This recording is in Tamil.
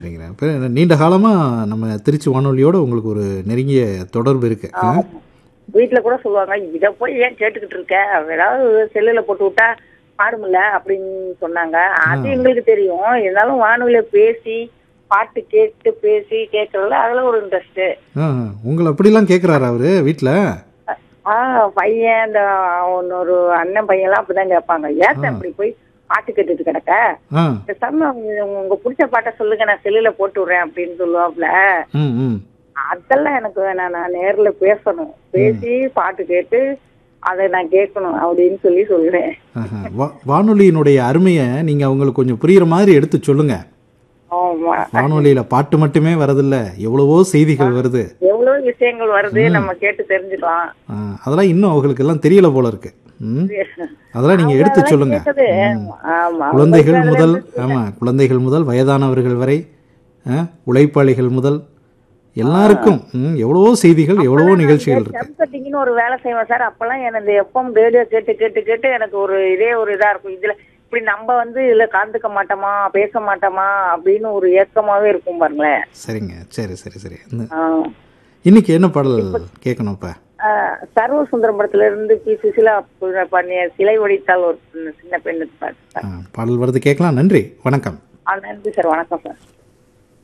சரிங்க இப்போ நீண்ட காலமாக நம்ம திருச்சி வானொலியோட உங்களுக்கு ஒரு நெருங்கிய தொடர்பு இருக்கு ஆ? வீட்டுல கூட சொல்லுவாங்க இத போய் ஏன் கேட்டுக்கிட்டு இருக்க ஏதாவது செல்லுல போட்டு விட்டா பாடுமில்ல அப்படின்னு சொன்னாங்க அது எங்களுக்கு தெரியும் இருந்தாலும் வானொலியில பேசி பாட்டு கேட்டு பேசி கேட்கறதுல அதுல ஒரு இன்ட்ரெஸ்ட் ஆ உங்களை அப்படிலாம் கேட்குறாரு அவரு வீட்டில் ஆஹ் பையன் இந்த இன்னொரு அண்ணன் பையன் எல்லாம் அப்படிதான் கேட்பாங்க ஏத்த அப்படி போய் பாட்டு கேட்டுட்டு கிடக்க ஆ பேசாம உங்க- உங்க பிடிச்ச பாட்டை சொல்லுங்க நான் செல்லுல போட்டு விடுறேன் அப்படின்னு சொல்லுவாப்ல ம் ம் அதெல்லாம் எனக்கு வேணாம் நான் நேர்ல பேசணும் பேசி பாட்டு கேட்டு அதை நான் கேட்கணும் அப்படின்னு சொல்லி சொல்றேன் ஆஹா. வா- வானொலியினுடைய அருமையை நீங்கள் அவங்களுக்கு கொஞ்சம் புரியுற மாதிரி எடுத்து சொல்லுங்க ஆமா வானொலியில் பாட்டு மட்டுமே வரதில்ல எவ்வளவோ செய்திகள் வருது எவ்வளவு விஷயங்கள் வருது நம்ம கேட்டு தெரிஞ்சுக்கலாம் ஆ, அதெல்லாம் இன்னும் அவங்களுக்கு எல்லாம் தெரியல போல இருக்கு ம் அதெல்லாம் நீங்கள் எடுத்து அதெல்லாம் சொல்லுங்க கேட்டது ஆமா குழந்தைகள் முதல் ஆமா குழந்தைகள் முதல் வயதானவர்கள் வரை ஆ, உழைப்பாளிகள் முதல் எல்லாருக்கும் ம், எவ்வளவோ செய்திகள் எவ்வளவோ நிகழ்ச்சிகள் இருக்கு ஜம்ப் கட்டிங்னு ஒரு வேலை செய்வேன் சார் அப்பெல்லாம் எனக்கு எப்பவும் ரேடியோ கேட்டு கேட்டு கேட்டு எனக்கு ஒரு இதே ஒரு இதா இருக்கும் இதுல இப்படி நம்ம வந்து இதுல கலந்துக்க மாட்டோமா பேச மாட்டோமா அப்படின்னு ஒரு ஏக்கமாவே இருக்கும் பாருங்களேன் சரிங்க சரி சரி சரி இந்த- ஆ. இன்னைக்கு என்ன பாடல் கேட்கணும் இப்ப ஆ, சர்வ சுந்தரம் படத்துல இருந்து பி சுசிலா பண்ணிய சிலை வடித்தால் ஒரு சின்ன பெண்ணு பாட்டு சார் ஆ, பாடல் வருது கேட்கலாம் நன்றி வணக்கம் ஆ, நன்றி சார் வணக்கம் சார்